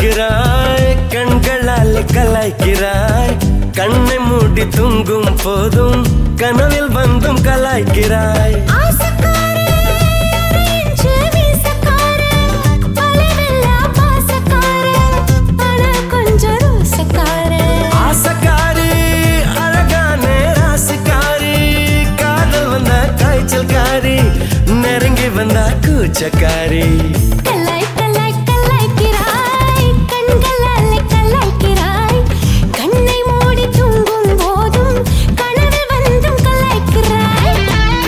கலாய்க்கிறாய் கண்களால் கலாய்க்கிறாய் கண்ணை மூடி தூங்கும் போதும் கனவில் வந்தும் கலாய்க்கிறாய் ஆசக்காரே இன்று வீசக்காரே பலவில்லா பாசக்காரே ஆனா கொஞ்சம் ரோசக்காரே ஆசக்காரி அழகான ராசிக்காரி காதல் வந்த காய்ச்சல்காரி நெருங்கி வந்த கூச்சக்காரி கலாய் கலாய் கலாய்க்கிறாய் கண்களால் கலாய்க்கிறாய் கண்ணை மூடி தூங்கும் போதும் கனவில் வந்தும் கலாய்க்கிறாய்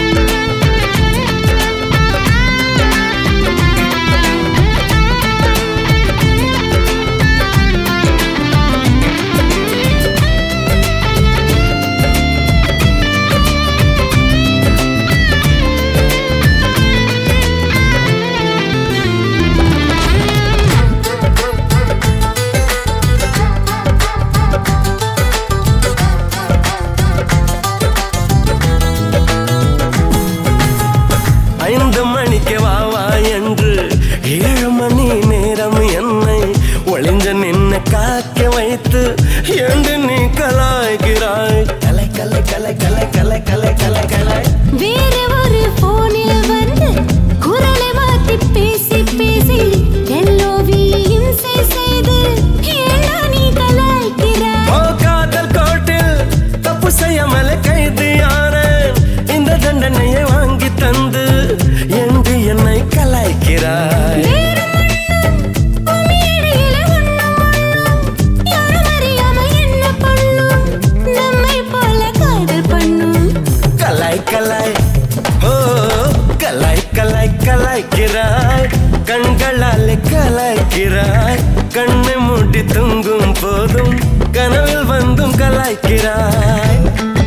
ஐந்து மணிக்கு வா வா என்று ஏழு மணி நேரம் என்னை ஒளிஞ்ச நின்ன காக்க வைத்து என்று நீ கலாய்கிறாய் கலை கலை கலை கலை கலை கலை கலை கலை வேறு ஒரு போனில் வந்து குரலை மாத்தி பேசி பேசி எல்லோவியும் செய்து ஏண்டா நீ கலாய்க்கிறாய் ஓ காதல் கோட்டில் தப்பு செய்யாமல் கைதியானேன் இந்த தண்டனையை வாங்கி தந்து என்று என்னை கலாய்க்கிறாய் வேறு மண்ணும் பூமியடியிலே ஒண்ணும் ஒண்ணும் யாரும் அறியாமல் என்ன பண்ணும் நம்மை போல காதல் பண்ணும் கலாய் கலாய் ஓ கலாய் கலாய் கலாய்க்கிறாய் கண்களால் கலாய்க்கிறாய் கண்ணை மூடி தூங்கும் போதும் கனவில் வந்தும் கலாய்க்கிறாய்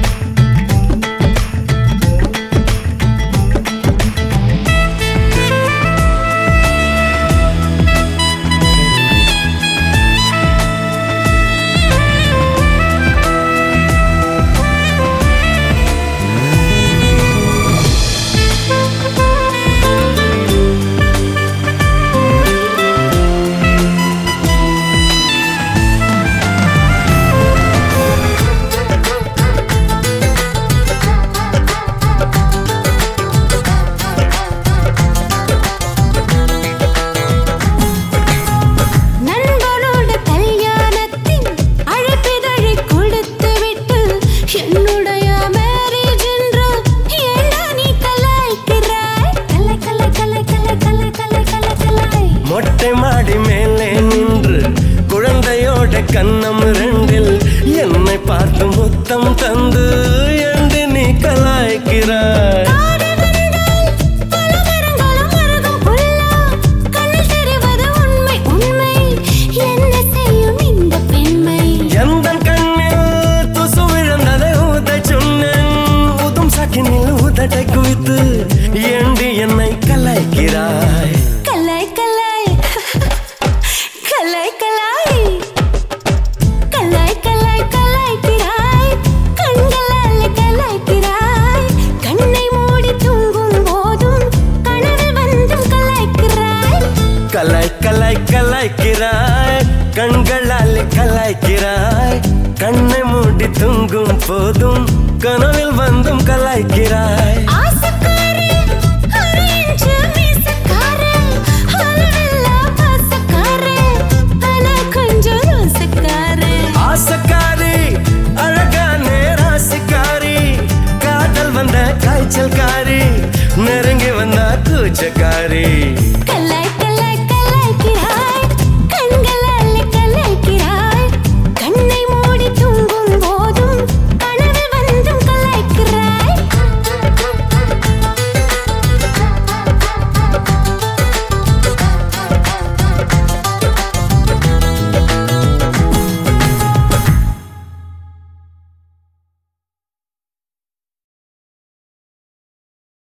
நண்பனோட கல்யாணத்தின் அழைப்பிதழை கொடுத்து விட்டு என்னுடைய மேரேஜ் என்று ஏண்டா நீ கலாய்க்கிறாய் கலை கலை கலை கலை கலை கலை கலை கலை மொட்டை மாடி மேலே நின்று குழந்தையோட கண்ணம் ரெண்டில் என்னை பார்த்து முத்தம் தந்து என்று நீ கலாய்க்கிறாய் காடு வந்தால் பல மரங்களும் அருகும் புல்லா கண்ணில் தெரிவது உண்மை உண்மை என்ன செய்யும் இந்த பெண்மை எந்த கண்ணில் துசு விழுந்ததை ஊத சொன்னேன் ஊதும் சாக்கினில் ஊதட்டை குவித்து ஏண்டி என்னை கலாய்க்கிறாய் கலாய் கலாய் கலாய் கலாய் கலாய் கலாய் கலாய்க்கிறாய் கண்களால் கலாய்க்கிறாய் கண்ணை மூடி தூங்கும் போதும் கனவில் வந்தும் கலாய்க்கிறாய் கலாய் கலாய் கலாய்க்கிறாய் கண்களால் கலாய்க்கிறாய் கண்ணை மூடி தூங்கும் போதும் கனவில் வந்தும் கலாய்க்கிறாய் ஆசக்காரே ஒரு இன்ச்சு மீசக்காரே அளவில்லா பாசக்காரே ஆனா கொஞ்சம் ரோசக்காரே ஆசக்காரி அழகான ராசிக்காரி காதல் வந்த காய்ச்சல்காரி நெருங்கி வந்த கூச்சக்காரி